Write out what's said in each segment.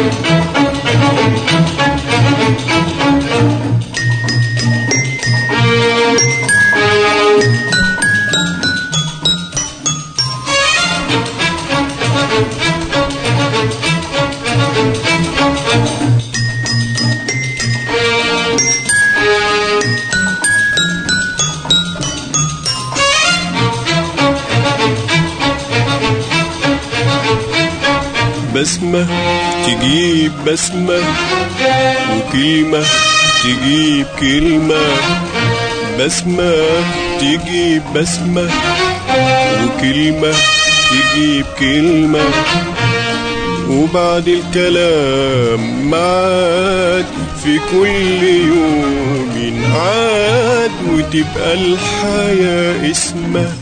بسمة تجيب بسمة وكلمة تجيب كلمة بسمة تجيب بسمة وكلمة تجيب كلمة وبعد الكلام معاد في كل يوم عاد وتبقى الحياة اسمه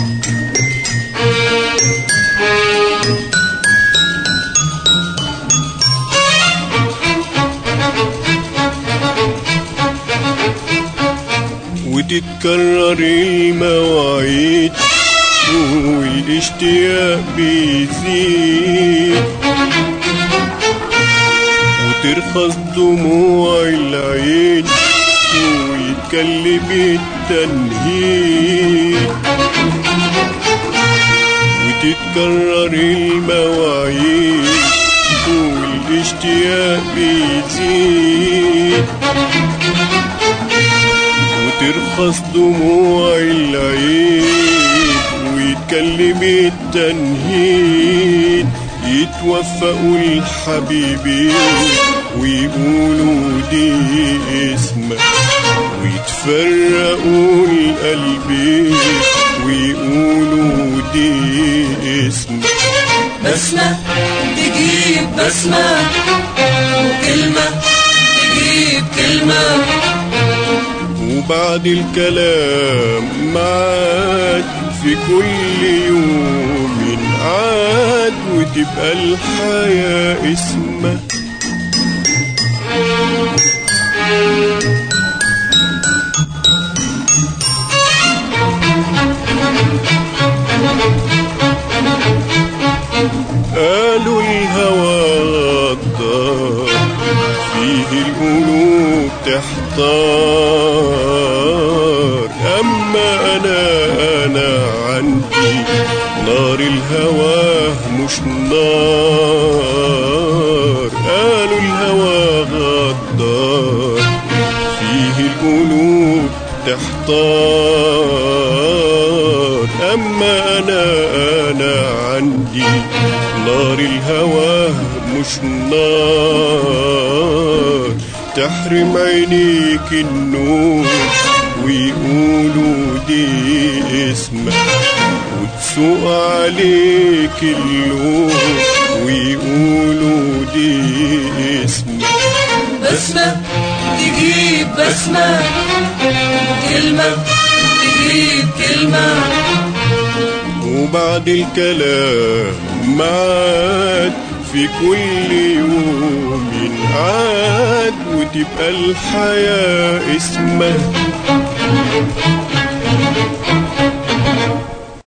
وتتكرر المواعيد والاشتياق بيزيد وترخص دموع العين ويتكلم التنهيد وتتكرر المواعيد والاشتياق بيزيد وترخص دموع العين ويتكلم التنهيد يتوفقوا الحبيبين ويقولوا دي اسمك ويتفرقوا القلبين ويقولوا دي اسمك بسمة تجيب بسمة وكلمة تجيب كلمة وبعد الكلام معاد في كل يوم عاد وتبقى الحياة اسمه قالوا الهوى غدار فيه القلوب تحتار أما أنا أنا عندي نار الهوى مش نار قالوا الهوى غدار فيه القلوب تحتار أما أنا أنا عندي نار الهوى مش نار تحرم عينيك النور ويقولوا دي اسمك وتسوق عليك اللون ويقولوا دي اسمك بسمة تجيب بسمة كلمة تجيب كلمة وبعد الكلام معاد في كل يوم عاد وتبقى الحياة اسمه